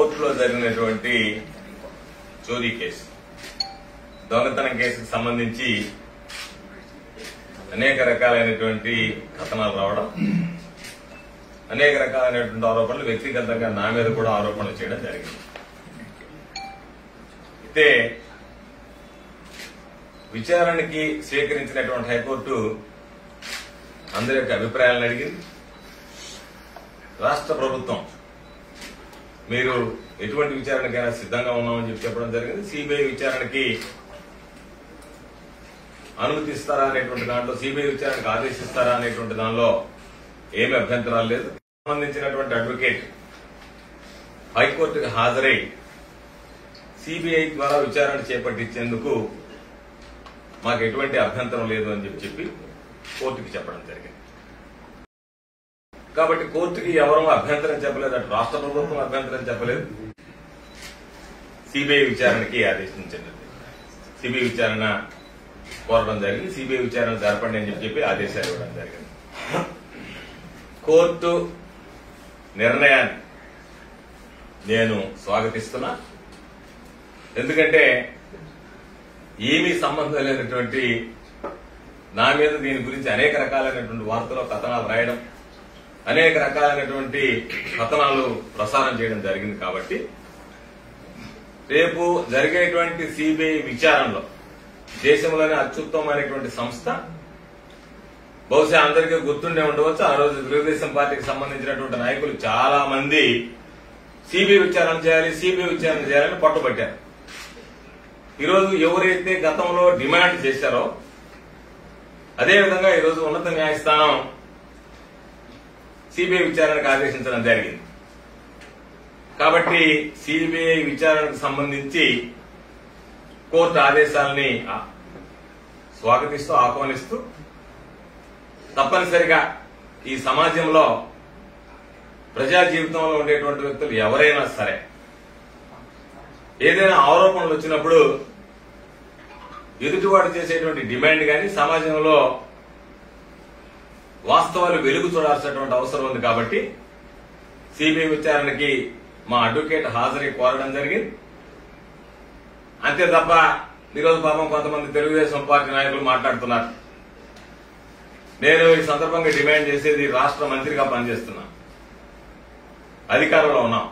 కోర్టులో జరిగినటువంటి చోరీ కేసు దొంగతనం కేసుకు సంబంధించి అనేక రకాలైనటువంటి కథనాలు రావడం అనేక రకాలైనటువంటి ఆరోపణలు వ్యక్తిగతంగా నా మీద కూడా ఆరోపణలు చేయడం జరిగింది అయితే విచారణకి స్వీకరించినటువంటి హైకోర్టు అందరి యొక్క అభిప్రాయాలను అడిగింది రాష్ట్ర ప్రభుత్వం మీరు ఎటువంటి విచారణకైనా సిద్ధంగా ఉన్నామని చెప్పి చెప్పడం జరిగింది సిబిఐ విచారణకి అనుమతిస్తారా అనేటువంటి దాంట్లో సిబిఐ విచారణకు ఆదేశిస్తారా అనేటువంటి దానిలో ఏమి అభ్యంతరాలు లేదు సంబంధించినటువంటి అడ్వకేట్ హైకోర్టుకు హాజరై సిబిఐ ద్వారా విచారణ చేపట్టించేందుకు మాకు ఎటువంటి అభ్యంతరం లేదు అని చెప్పి చెప్పి కోర్టుకి చెప్పడం జరిగింది కాబట్టి కోర్టుకి ఎవరూ అభ్యంతరం చెప్పలేదు అటు రాష్ట్ర ప్రభుత్వం అభ్యంతరం చెప్పలేదు సిబిఐ విచారణకి ఆదేశించండి సిబిఐ విచారణ కోరడం జరిగింది సిబిఐ విచారణ జరపండి అని చెప్పి చెప్పి ఆదేశాలు ఇవ్వడం జరిగింది కోర్టు నిర్ణయాన్ని నేను స్వాగతిస్తున్నా ఎందుకంటే ఏమీ సంబంధం లేనటువంటి నా మీద దీని గురించి అనేక రకాలైనటువంటి వార్తలు కథనాలు రాయడం అనేక రకాలైనటువంటి కథనాలు ప్రసారం చేయడం జరిగింది కాబట్టి రేపు జరిగేటువంటి సిబిఐ విచారణలో దేశంలోనే అత్యుత్తమైనటువంటి సంస్థ బహుశా అందరికీ గుర్తుండే ఉండవచ్చు ఆ రోజు తెలుగుదేశం పార్టీకి సంబంధించినటువంటి నాయకులు చాలా మంది సిబిఐ విచారణ చేయాలి సిబిఐ విచారణ చేయాలని పట్టుబట్టారు ఈరోజు ఎవరైతే గతంలో డిమాండ్ చేశారో అదేవిధంగా ఈరోజు ఉన్నత న్యాయస్థానం సిబిఐ విచారణకు ఆదేశించడం జరిగింది కాబట్టి సిబిఐ విచారణకు సంబంధించి కోర్టు ఆదేశాలని ఆ, స్వాగతిస్తూ ఆహ్వానిస్తూ తప్పనిసరిగా ఈ సమాజంలో ప్రజా జీవితంలో ఉండేటువంటి వ్యక్తులు ఎవరైనా సరే ఏదైనా ఆరోపణలు వచ్చినప్పుడు ఎదుటివాడు చేసేటువంటి డిమాండ్ గాని సమాజంలో వాస్తవాలు వెలుగు చూడాల్సినటువంటి అవసరం ఉంది కాబట్టి సిబిఐ విచారణకి మా అడ్వకేట్ హాజరై కోరడం జరిగింది అంతే తప్ప ఈరోజు పాపం కొంతమంది తెలుగుదేశం పార్టీ నాయకులు మాట్లాడుతున్నారు నేను ఈ సందర్భంగా డిమాండ్ చేసేది రాష్ట్ర మంత్రిగా పనిచేస్తున్నా అధికారంలో ఉన్నాం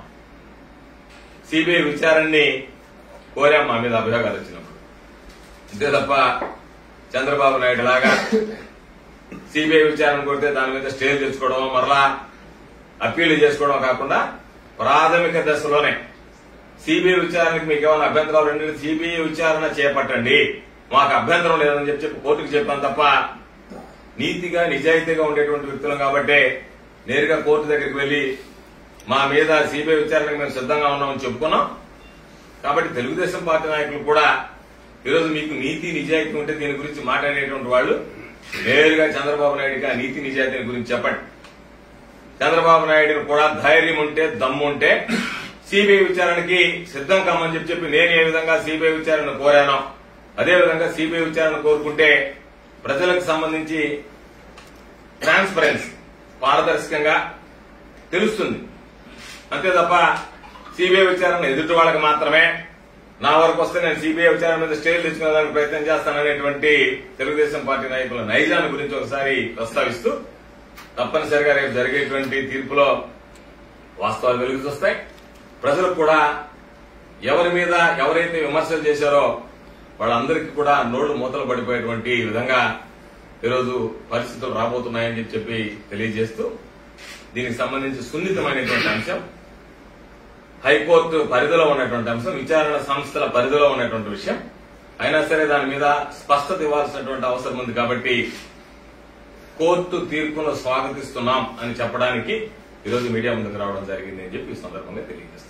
సిబిఐ విచారణని కోరాం మా మీద అభియోగాలు వచ్చినప్పుడు అంతే తప్ప చంద్రబాబు నాయుడు లాగా సిబిఐ విచారణ కొడితే దాని మీద స్టే తెచ్చుకోవడం మరలా అప్పీల్ చేసుకోవడం కాకుండా ప్రాథమిక దశలోనే సిబిఐ విచారణకి మీకు ఏమైనా అభ్యంతరాలు ఉంటే సిబిఐ విచారణ చేపట్టండి మాకు అభ్యంతరం లేదని చెప్పి చెప్పి కోర్టుకు చెప్పాను తప్ప నీతిగా నిజాయితీగా ఉండేటువంటి వ్యక్తులం కాబట్టి నేరుగా కోర్టు దగ్గరికి వెళ్లి మా మీద సిబిఐ విచారణకు మేము సిద్ధంగా ఉన్నామని చెప్పుకున్నాం కాబట్టి తెలుగుదేశం పార్టీ నాయకులు కూడా ఈరోజు మీకు నీతి నిజాయితీ ఉంటే దీని గురించి మాట్లాడేటువంటి వాళ్ళు నేరుగా చంద్రబాబు నాయుడుగా నీతి నిజాయితీ గురించి చెప్పండి చంద్రబాబు నాయుడు కూడా ధైర్యం ఉంటే దమ్ము ఉంటే సిబిఐ విచారణకి సిద్ధం కమ్మని చెప్పి చెప్పి నేను ఏ విధంగా సిబిఐ విచారణ కోరానో అదే విధంగా సిబిఐ విచారణ కోరుకుంటే ప్రజలకు సంబంధించి ట్రాన్స్పరెన్సీ పారదర్శకంగా తెలుస్తుంది అంతే తప్ప సిబిఐ విచారణ ఎదుటి వాళ్ళకి మాత్రమే నా వరకు వస్తే నేను సిబిఐ విచారణ మీద స్టేలు తెచ్చుకునేదానికి ప్రయత్నం చేస్తాననేటువంటి తెలుగుదేశం పార్టీ నాయకుల నైజాన్ని గురించి ఒకసారి ప్రస్తావిస్తూ తప్పనిసరిగా రేపు జరిగేటువంటి తీర్పులో వాస్తవాలు వెలుగు వస్తాయి ప్రజలకు కూడా ఎవరి మీద ఎవరైతే విమర్శలు చేశారో వాళ్ళందరికీ కూడా నోళ్లు మూతలు పడిపోయేటువంటి విధంగా ఈరోజు పరిస్థితులు రాబోతున్నాయని చెప్పి చెప్పి తెలియజేస్తూ దీనికి సంబంధించి సున్నితమైనటువంటి అంశం హైకోర్టు పరిధిలో ఉన్నటువంటి అంశం విచారణ సంస్థల పరిధిలో ఉన్నటువంటి విషయం అయినా సరే దాని మీద స్పష్టత ఇవ్వాల్సినటువంటి అవసరం ఉంది కాబట్టి కోర్టు తీర్పును స్వాగతిస్తున్నాం అని చెప్పడానికి ఈరోజు మీడియా ముందుకు రావడం జరిగింది అని చెప్పి ఈ సందర్భంగా తెలియజేస్తున్నాం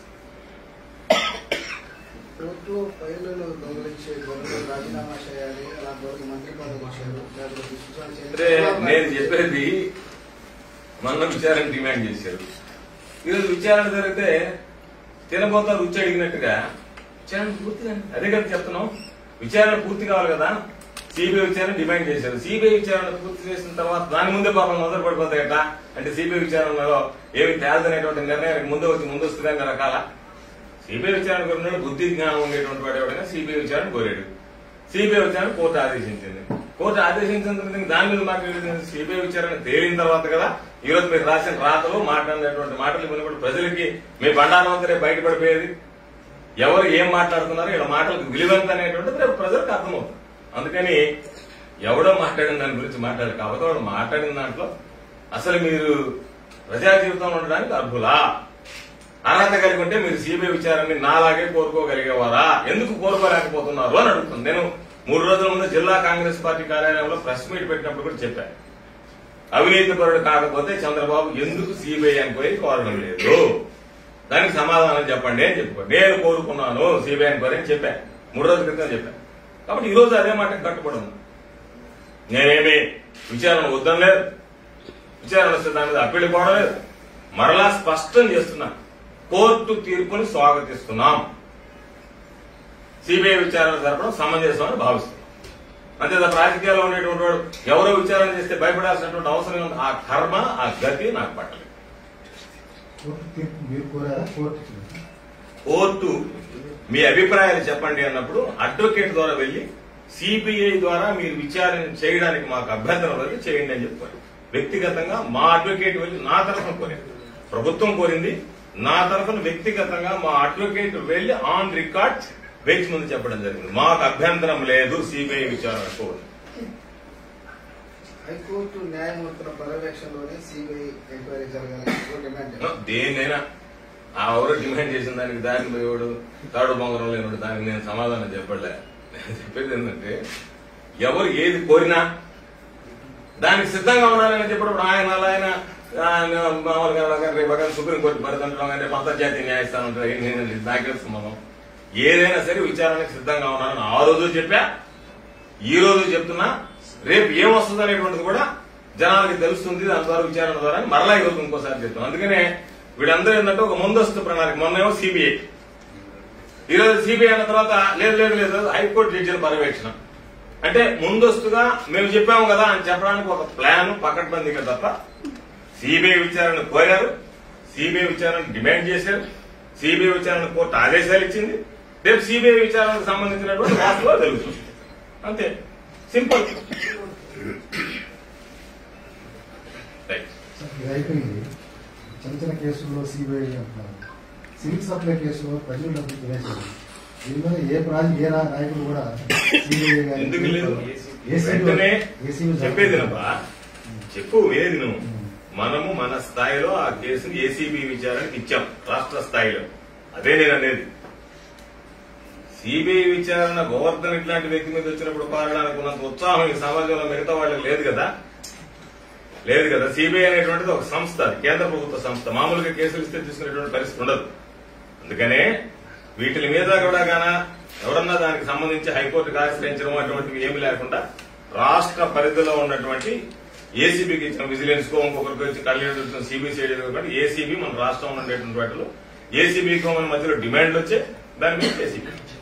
కోర్టు ఫైళ్లను దొంగలించే గవర్నమెంట్ రాజీనామా చేయాలి అలాంటి వారికి మంత్రి పదవి ఇచ్చారు లేకపోతే విశ్వాసాలు అంటే నేను చెప్పేది మొన్న విచారణ డిమాండ్ చేశారు ఈరోజు విచారణ జరిగితే తినబోతా రుచి అడిగినట్టుగా విచారణ పూర్తి అదే కదా చెప్తున్నాం విచారణ పూర్తి కావాలి కదా సిబిఐ విచారణ డిమాండ్ చేశారు సిబిఐ విచారణ పూర్తి చేసిన తర్వాత దాని ముందే పాపం మొదలు పడిపోతాయట అంటే సిబిఐ విచారణలో ఏమి తేలదనేటువంటి నిర్ణయానికి ముందు వచ్చి ముందు వస్తుందని రకాల సిబిఐ విచారణ కోరినాడు బుద్ధి జ్ఞానం ఉండేటువంటి వాడు ఎవడైనా సిబిఐ విచారణ కోరాడు సిబిఐ విచారణ కోర్టు ఆదేశించింది కోర్టు ఆదేశించిన తర్వాత ఇంక దాని మీద మాట్లాడేది సిబిఐ విచారణ తేలిన తర్వాత కదా ఈ రోజు మీరు రాసిన రాతలు మాట్లాడినటువంటి మాటలు వినప్పుడు ప్రజలకి మీ బండారం అంతా రేపు బయటపడిపోయేది ఎవరు ఏం మాట్లాడుతున్నారో ఇలా మాటలకు విలువంత అనేటువంటిది రేపు ప్రజలకు అర్థమవుతుంది అందుకని ఎవడో మాట్లాడిన దాని గురించి మాట్లాడారు కాబట్టి వాడు మాట్లాడిన దాంట్లో అసలు మీరు ప్రజా జీవితంలో ఉండడానికి అర్హులా అర్హత కలిగి ఉంటే మీరు సిబిఐ విచారాన్ని నాలాగే కోరుకోగలిగేవారా ఎందుకు కోరుకోలేకపోతున్నారు అని అడుగుతుంది నేను మూడు రోజుల ముందు జిల్లా కాంగ్రెస్ పార్టీ కార్యాలయంలో ప్రెస్ మీట్ పెట్టినప్పుడు కూడా చెప్పాను అవినీతి పరుడు కాకపోతే చంద్రబాబు ఎందుకు సిబిఐ ఎంక్వైరీ కోరడం లేదు దానికి సమాధానం చెప్పండి అని చెప్పుకో నేను కోరుకున్నాను సిబిఐ ఎంక్వైరీ అని చెప్పాను మూడు రోజుల క్రితం చెప్పాను కాబట్టి ఈ రోజు అదే మాట కట్టుబడి ఉంది నేనేమి విచారణ వద్దని లేదు విచారణ వస్తే దాని మీద అప్పీల్ పోవడం లేదు మరలా స్పష్టం చేస్తున్నా కోర్టు తీర్పుని స్వాగతిస్తున్నాం సిబిఐ విచారణ జరపడం సమంజసం అని భావిస్తున్నాం అంతే తప్ప రాజకీయాల్లో ఉండేటువంటి వాడు ఎవరో విచారణ చేస్తే భయపడాల్సినటువంటి అవసరం ఉంది ఆ కర్మ ఆ గతి నాకు పట్టలేదు కోర్టు తీర్పు మీరు కోరారా కోర్టు ఇచ్చిందా? కోర్టు మీ అభిప్రాయాలు చెప్పండి అన్నప్పుడు అడ్వకేట్ ద్వారా వెళ్లి సిబిఐ ద్వారా మీరు విచారణ చేయడానికి మాకు అభ్యంతరం లేదు చేయండి అని చెప్పారు వ్యక్తిగతంగా మా అడ్వకేట్ వెళ్లి నా తరఫున కోరింది ప్రభుత్వం కోరింది నా తరఫున వ్యక్తిగతంగా మా అడ్వకేట్ వెళ్లి ఆన్ రికార్డ్ బెంచ్ ముందు చెప్పడం జరిగింది మాకు అభ్యంతరం లేదు సిబిఐ విచారణ కోరి హైకోర్టు న్యాయమూర్తుల పర్యవేక్షణలోనే సిబిఐ ఎంక్వైరీ జరగాలని కోర్టు డిమాండ్ చేసింది. దేన్నైనా ఆ ఎవరు డిమాండ్ చేసిన దానికి దాని పోయేవాడు తాడు బొంగరం లేనివాడు దానికి నేను సమాధానం చెప్పలే నేను చెప్పేది ఏంటంటే ఎవరు ఏది కోరినా దానికి సిద్ధంగా ఉన్నారని చెప్పినప్పుడు ఆయన అలా ఆయన ఆయన మామూలుగా అలాగా రేపు అక్కడ సుప్రీంకోర్టు పరితంత్రం కానీ రేపు అంతర్జాతీయ న్యాయస్థానం ఉంటుంది ఏం నేను నాకే సంబంధం ఏదైనా సరే విచారణకు సిద్ధంగా ఉన్నారని ఆ రోజు చెప్పా ఈ రోజు చెప్తున్నా రేపు ఏం వస్తుంది అనేటువంటిది కూడా జనాలకి తెలుస్తుంది దాని ద్వారా విచారణ ద్వారా అని మరలా ఈ రోజు ఇంకోసారి చెప్తాం అందుకనే వీళ్ళందరూ ఏంటంటే ఒక ముందస్తు ప్రణాళిక మొన్నేమో సిబిఐ ఈ రోజు సిబిఐ అన్న తర్వాత లేదు లేదు లేదు హైకోర్టు జడ్జిల పర్యవేక్షణ అంటే ముందస్తుగా మేము చెప్పాము కదా అని చెప్పడానికి ఒక ప్లాన్ పకడ్బందీగా తప్ప సిబిఐ విచారణ కోరారు సిబిఐ విచారణ డిమాండ్ చేశారు సిబిఐ విచారణ కోర్టు ఆదేశాలు ఇచ్చింది రేపు సిబిఐ విచారణకు సంబంధించినటువంటి వాస్తవాలు తెలుస్తుంది అంతే సింపుల్ రైట్ సార్, ఇది అయిపోయింది చిన్న చిన్న కేసుల్లో సిబిఐ అంటున్నారు సివిల్ సప్లై కేసులో ప్రజలు డబ్బులు తినేశారు దీని మీద ఏ ప్రాజ ఏ రా- నాయకులు కూడా సిబిఐ గాని ఎందుకు లేదు ఏసీబీ వెంటనే ఏసీబీ చెప్పేది నబ్బా చెప్పు ఏది నువ్వు ఉం. మనము మన స్థాయిలో ఆ కేసుని ఏసీబీ విచారణకి ఇచ్చాం రాష్ట్ర స్థాయిలో అదే నేను అనేది సిబిఐ విచారణ గోవర్ధన్ ఇట్లాంటి వ్యక్తి మీద వచ్చినప్పుడు పారడానికి ఉన్నంత ఉత్సాహం ఈ సమాజంలో మిగతా వాళ్ళకి లేదు కదా లేదు కదా సిబిఐ అనేటువంటిది ఒక సంస్థ అది కేంద్ర ప్రభుత్వ సంస్థ మామూలుగా కేసులు ఇస్తే తీసుకునేటువంటి పరిస్థితి ఉండదు అందుకనే వీటి మీద కూడా గాన ఎవరన్నా దానికి సంబంధించి హైకోర్టుకు ఆశ్రయించడం అటువంటివి ఏమీ లేకుండా రాష్ట్ర పరిధిలో ఉన్నటువంటి ఏసీబీకి ఇచ్చిన విజిలెన్స్ కో ఇంకొకరికి వచ్చి కళ్యాణ్ ఇచ్చిన సిబిసిఐడి కాబట్టి ఏసీబీ మన రాష్ట్రంలో ఉండేటువంటి వాటిలో ఏసీబీకి మన మధ్యలో డిమాండ్లు వచ్చాయి దాని మీద ఏసీబీ